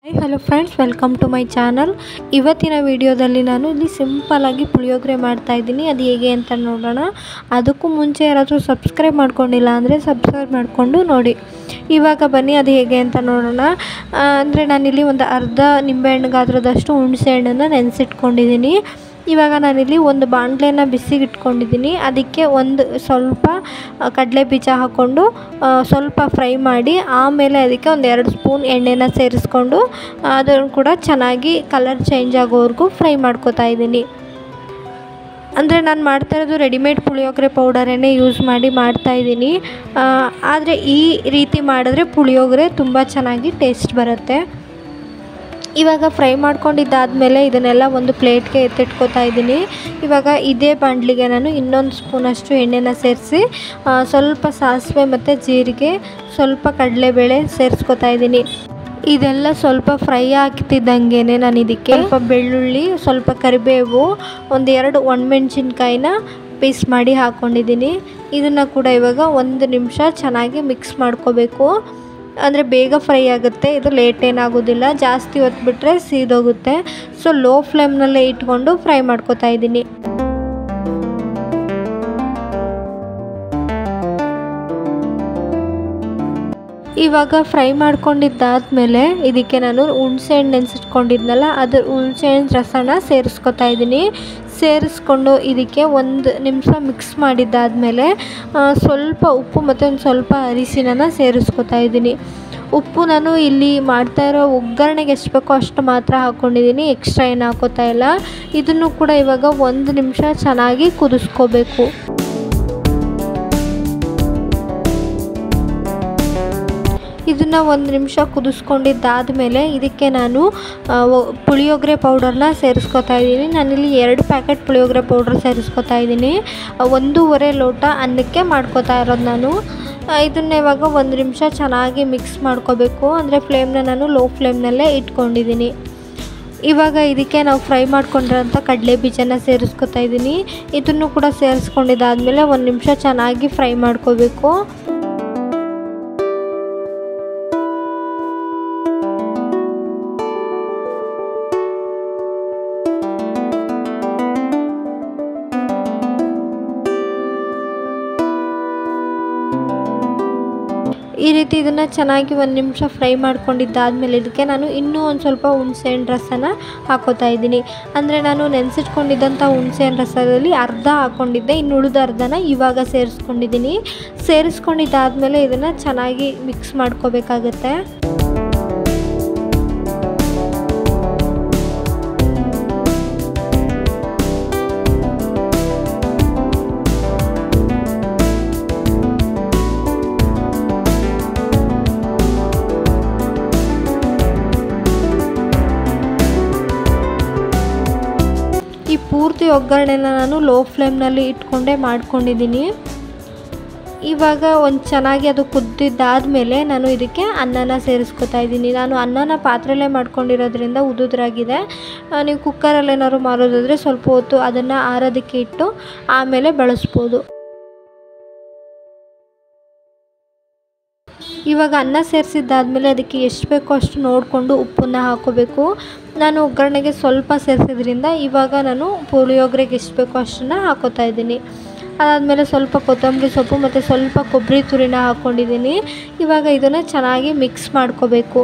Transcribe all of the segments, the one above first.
hello friends welcome to my channel ಇವತ್ತಿನ ವಿಡಿಯೋದಲ್ಲಿ ನಾನು ಇಲ್ಲಿ ಸಿಂಪಲ್ಲಾಗಿ ಪುಳಿಯೋಗರೆ ಮಾಡ್ತಾ ಇದ್ದೀನಿ ಅದು ಹೇಗೆ ಅಂತ ನೋಡೋಣ ಅದಕ್ಕೂ ಮುಂಚೆ ಯಾರಾದರೂ ಸಬ್ಸ್ಕ್ರೈಬ್ ಮಾಡ್ಕೊಂಡಿಲ್ಲ ಅಂದರೆ ಸಬ್ಸ್ಕ್ರೈಬ್ ಮಾಡಿಕೊಂಡು ನೋಡಿ ಇವಾಗ ಬನ್ನಿ ಅದು ಹೇಗೆ ಅಂತ ನೋಡೋಣ ಅಂದರೆ ನಾನಿಲ್ಲಿ ಒಂದು ಅರ್ಧ ನಿಂಬೆಹಣ್ಣು ಗಾತ್ರದಷ್ಟು ಹುಣಸೆ ಹಣ್ಣನ್ನು ನೆನೆಸಿಟ್ಕೊಂಡಿದ್ದೀನಿ ಇವಾಗ ನಾನಿಲ್ಲಿ ಒಂದು ಬಾಣಲೆನ ಬಿಸಿಗೆ ಇಟ್ಕೊಂಡಿದ್ದೀನಿ ಅದಕ್ಕೆ ಒಂದು ಸ್ವಲ್ಪ ಕಡಲೆ ಬೀಜ ಹಾಕ್ಕೊಂಡು ಆ, ಸ್ವಲ್ಪ ಫ್ರೈ ಮಾಡಿ ಆಮೇಲೆ ಅದಕ್ಕೆ ಒಂದು ಎರಡು ಸ್ಪೂನ್ ಎಣ್ಣೆನ ಸೇರಿಸ್ಕೊಂಡು ಅದನ್ನು ಕೂಡ ಚೆನ್ನಾಗಿ ಕಲರ್ ಚೇಂಜ್ ಆಗೋವರೆಗೂ ಫ್ರೈ ಮಾಡ್ಕೊತಾ ಇದ್ದೀನಿ ಅಂದರೆ ನಾನು ಮಾಡ್ತಾ ಇರೋದು ರೆಡಿಮೇಡ್ ಪುಳಿಯೋಗರೆ ಪೌಡರನ್ನೇ ಯೂಸ್ ಮಾಡಿ ಮಾಡ್ತಾ ಇದ್ದೀನಿ ಆದರೆ ಈ ರೀತಿ ಮಾಡಿದ್ರೆ ಪುಳಿಯೋಗರೆ ತುಂಬ ಚೆನ್ನಾಗಿ ಟೇಸ್ಟ್ ಬರುತ್ತೆ ಇವಾಗ ಫ್ರೈ ಮಾಡ್ಕೊಂಡಿದ್ದಾದಮೇಲೆ ಇದನ್ನೆಲ್ಲ ಒಂದು ಪ್ಲೇಟ್ಗೆ ಎತ್ತಿಟ್ಕೋತಾ ಇದ್ದೀನಿ ಇವಾಗ ಇದೇ ಬಾಣಲಿಗೆ ನಾನು ಇನ್ನೊಂದು ಸ್ಪೂನಷ್ಟು ಎಣ್ಣೆನ ಸೇರಿಸಿ ಸ್ವಲ್ಪ ಸಾಸಿವೆ ಮತ್ತು ಜೀರಿಗೆ ಸ್ವಲ್ಪ ಕಡಲೆಬೇಳೆ ಸೇರಿಸ್ಕೊತಾ ಇದ್ದೀನಿ ಇದೆಲ್ಲ ಸ್ವಲ್ಪ ಫ್ರೈ ಆಗ್ತಿದ್ದಂಗೆ ನಾನು ಇದಕ್ಕೆ ಸ್ವಲ್ಪ ಬೆಳ್ಳುಳ್ಳಿ ಸ್ವಲ್ಪ ಕರಿಬೇವು ಒಂದು ಎರಡು ಒಣಮೆಣ್ಸಿನ್ಕಾಯಿನ ಪೀಸ್ ಮಾಡಿ ಹಾಕ್ಕೊಂಡಿದ್ದೀನಿ ಇದನ್ನು ಕೂಡ ಇವಾಗ ಒಂದು ನಿಮಿಷ ಚೆನ್ನಾಗಿ ಮಿಕ್ಸ್ ಮಾಡ್ಕೋಬೇಕು ಅಂದರೆ ಬೇಗ ಫ್ರೈ ಆಗುತ್ತೆ ಇದು ಲೇಟ್ ಏನಾಗೋದಿಲ್ಲ ಜಾಸ್ತಿ ಹೊತ್ತು ಬಿಟ್ಟರೆ ಸೀದೋಗುತ್ತೆ ಸೊ ಲೋ ಫ್ಲೇಮ್ನಲ್ಲೇ ಇಟ್ಕೊಂಡು ಫ್ರೈ ಮಾಡ್ಕೊತಾ ಇದ್ದೀನಿ ಇವಾಗ ಫ್ರೈ ಮಾಡ್ಕೊಂಡಿದ್ದಾದಮೇಲೆ ಇದಕ್ಕೆ ನಾನು ಹುಣಸೆ ಹಣ್ಣು ನೆನೆಸಿಟ್ಕೊಂಡಿದ್ನಲ್ಲ ಅದ್ರ ಹುಣಸೆ ಹಣ್ಣು ರಸನ ಸೇರಿಸ್ಕೊತಾ ಇದ್ದೀನಿ ಸೇರಿಸ್ಕೊಂಡು ಇದಕ್ಕೆ ಒಂದು ನಿಮಿಷ ಮಿಕ್ಸ್ ಮಾಡಿದ್ದಾದಮೇಲೆ ಸ್ವಲ್ಪ ಉಪ್ಪು ಮತ್ತು ಒಂದು ಸ್ವಲ್ಪ ಅರಿಶಿನ ಸೇರಿಸ್ಕೊತಾ ಇದ್ದೀನಿ ಉಪ್ಪು ನಾನು ಇಲ್ಲಿ ಮಾಡ್ತಾ ಇರೋ ಒಗ್ಗರಣೆಗೆ ಎಷ್ಟು ಬೇಕೋ ಅಷ್ಟು ಮಾತ್ರ ಹಾಕ್ಕೊಂಡಿದ್ದೀನಿ ಎಕ್ಸ್ಟ್ರಾ ಏನು ಹಾಕೋತಾ ಇಲ್ಲ ಇದನ್ನು ಕೂಡ ಇವಾಗ ಒಂದು ನಿಮಿಷ ಚೆನ್ನಾಗಿ ಕುದಿಸ್ಕೋಬೇಕು ಇದನ್ನು ಒಂದು ನಿಮಿಷ ಕುದಿಸ್ಕೊಂಡಿದ್ದಾದಮೇಲೆ ಇದಕ್ಕೆ ನಾನು ಆ, ಒ- ಪುಳಿಯೋಗರೆ ಪೌಡರ್ನ ಸೇರಿಸ್ಕೊತಾ ಇದ್ದೀನಿ ನಾನಿಲ್ಲಿ ಎರಡು ಪ್ಯಾಕೆಟ್ ಪುಳಿಯೋಗರೆ ಪೌಡರ್ ಸೇರಿಸ್ಕೊತಾ ಇದ್ದೀನಿ ಆ, ಒಂದೂವರೆ ಲೋಟ ಅನ್ನಕ್ಕೆ ಮಾಡ್ಕೊತಾ ಇರೋದು ನಾನು ಆ, ಇದನ್ನ ಇವಾಗ ಒಂದು ನಿಮಿಷ ಚೆನ್ನಾಗಿ ಮಿಕ್ಸ್ ಮಾಡ್ಕೋಬೇಕು ಅಂದರೆ ಫ್ಲೇಮ್ನ ನಾನು ಲೋ ಫ್ಲೇಮ್ನಲ್ಲೇ ಇಟ್ಕೊಂಡಿದ್ದೀನಿ ಇವಾಗ ಇದಕ್ಕೆ ನಾವು ಫ್ರೈ ಮಾಡ್ಕೊಂಡಿರೋಂಥ ಕಡಲೆ ಬೀಜನ ಸೇರಿಸ್ಕೊತಾ ಇದ್ದೀನಿ ಇದನ್ನು ಕೂಡ ಸೇರಿಸ್ಕೊಂಡಿದ್ದಾದಮೇಲೆ ಒಂದು ನಿಮಿಷ ಚೆನ್ನಾಗಿ ಫ್ರೈ ಮಾಡ್ಕೋಬೇಕು ಈ ರೀತಿ ಇದನ್ನು ಚೆನ್ನಾಗಿ ಒಂದು ನಿಮಿಷ ಫ್ರೈ ಮಾಡ್ಕೊಂಡಿದ್ದಾದಮೇಲೆ ಇದಕ್ಕೆ ನಾನು ಇನ್ನೂ ಒಂದು ಸ್ವಲ್ಪ ಹುಣಸೆಹಣ್ಣು ರಸನ ಹಾಕೋತಾ ಇದ್ದೀನಿ ಅಂದರೆ ನಾನು ನೆನೆಸಿಟ್ಕೊಂಡಿದ್ದಂಥ ಹುಣಸೆಹಣ್ಣು ರಸದಲ್ಲಿ ಅರ್ಧ ಹಾಕ್ಕೊಂಡಿದ್ದೆ ಇನ್ನು ಉಳಿದ ಅರ್ಧನ ಇವಾಗ ಸೇರಿಸ್ಕೊಂಡಿದ್ದೀನಿ ಸೇರಿಸ್ಕೊಂಡಿದ್ದಾದಮೇಲೆ ಇದನ್ನು ಚೆನ್ನಾಗಿ ಮಿಕ್ಸ್ ಮಾಡ್ಕೋಬೇಕಾಗತ್ತೆ ಈ ಪೂರ್ತಿ ಒಗ್ಗರಣೆನ ನಾನು ಲೋ ಫ್ಲೇಮ್ನಲ್ಲಿ ಇಟ್ಕೊಂಡೇ ಮಾಡ್ಕೊಂಡಿದ್ದೀನಿ ಇವಾಗ ಒಂದು ಚೆನ್ನಾಗಿ ಅದು ಕುದ್ದಿದ್ದಾದಮೇಲೆ ನಾನು ಇದಕ್ಕೆ ಅನ್ನನ ಸೇರಿಸ್ಕೊತಾ ಇದ್ದೀನಿ ನಾನು ಅನ್ನನ ಪಾತ್ರೆಯಲ್ಲೇ ಮಾಡ್ಕೊಂಡಿರೋದ್ರಿಂದ ಉದುದ್ರಾಗಿದೆ ಆ, ನೀವು ಕುಕ್ಕರಲ್ಲಿ ಏನಾದ್ರು ಮಾಡೋದಾದರೆ ಸ್ವಲ್ಪ ಹೊತ್ತು ಅದನ್ನು ಆರೋದಕ್ಕೆ ಇಟ್ಟು ಆಮೇಲೆ ಬಳಸ್ಬೋದು ಇವಾಗ ಅನ್ನ ಸೇರಿಸಿದ್ದಾದಮೇಲೆ ಅದಕ್ಕೆ ಎಷ್ಟು ಬೇಕೋ ಅಷ್ಟು ನೋಡಿಕೊಂಡು ಉಪ್ಪನ್ನ ಹಾಕೋಬೇಕು ನಾನು ಒಗ್ಗರಣೆಗೆ ಸ್ವಲ್ಪ ಸೇರಿಸಿದ್ರಿಂದ ಇವಾಗ ನಾನು ಪುಳಿಯೋಗರೆಗೆ ಎಷ್ಟು ಬೇಕೋ ಅಷ್ಟನ್ನು ಹಾಕೋತಾ ಇದ್ದೀನಿ ಅದಾದಮೇಲೆ ಸ್ವಲ್ಪ ಕೊತ್ತಂಬರಿ ಸೊಪ್ಪು ಮತ್ತು ಸ್ವಲ್ಪ ಕೊಬ್ಬರಿ ತುರಿನ ಹಾಕ್ಕೊಂಡಿದ್ದೀನಿ ಇವಾಗ ಇದನ್ನು ಚೆನ್ನಾಗಿ ಮಿಕ್ಸ್ ಮಾಡ್ಕೋಬೇಕು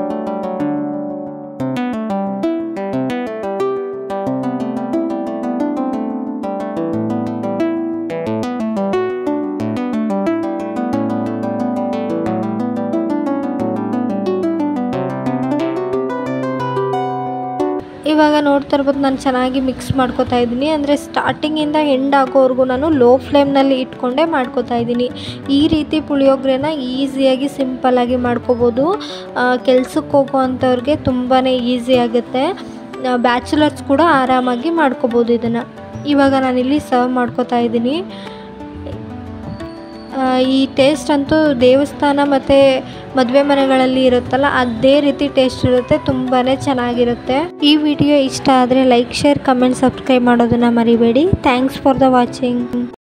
ಇವಾಗ ನೋಡ್ತಾ ಇರ್ಬೋದು ನಾನು ಚೆನ್ನಾಗಿ ಮಿಕ್ಸ್ ಮಾಡ್ಕೊತಾ ಇದ್ದೀನಿ ಅಂದರೆ ಸ್ಟಾರ್ಟಿಂಗಿಂದ ಎಂಡ್ ಆಗೋವರೆಗೂ ನಾನು ಲೋ ಫ್ಲೇಮ್ನಲ್ಲಿ ಇಟ್ಕೊಂಡೇ ಮಾಡ್ಕೊತಾ ಇದ್ದೀನಿ ಈ ರೀತಿ ಪುಳಿಯೋಗರೆನ ಈಸಿಯಾಗಿ ಸಿಂಪಲ್ಲಾಗಿ ಮಾಡ್ಕೋಬೋದು ಕೆಲ್ಸಕ್ಕೆ ಹೋಗೋ ಅಂಥವ್ರಿಗೆ ತುಂಬಾ ಈಸಿ ಆಗುತ್ತೆ ಬ್ಯಾಚುಲರ್ಸ್ ಕೂಡ ಆರಾಮಾಗಿ ಮಾಡ್ಕೋಬೋದು ಇದನ್ನು ಇವಾಗ ನಾನಿಲ್ಲಿ ಸರ್ವ್ ಮಾಡ್ಕೊತಾ ಇದ್ದೀನಿ ಆ, ಈ ಟೇಸ್ಟ್ ಅಂತೂ ದೇವಸ್ಥಾನ ಮತ್ತು ಮದುವೆ ಮನೆಗಳಲ್ಲಿ ಇರುತ್ತಲ್ಲ ಅದೇ ರೀತಿ ಟೇಸ್ಟ್ ಇರುತ್ತೆ ತುಂಬಾ ಚೆನ್ನಾಗಿರುತ್ತೆ ಈ ವಿಡಿಯೋ ಇಷ್ಟ ಆದರೆ ಲೈಕ್ ಶೇರ್ ಕಮೆಂಟ್ ಸಬ್ಸ್ಕ್ರೈಬ್ ಮಾಡೋದನ್ನು ಮರಿಬೇಡಿ ಥ್ಯಾಂಕ್ಸ್ ಫಾರ್ ದ ವಾಚಿಂಗ್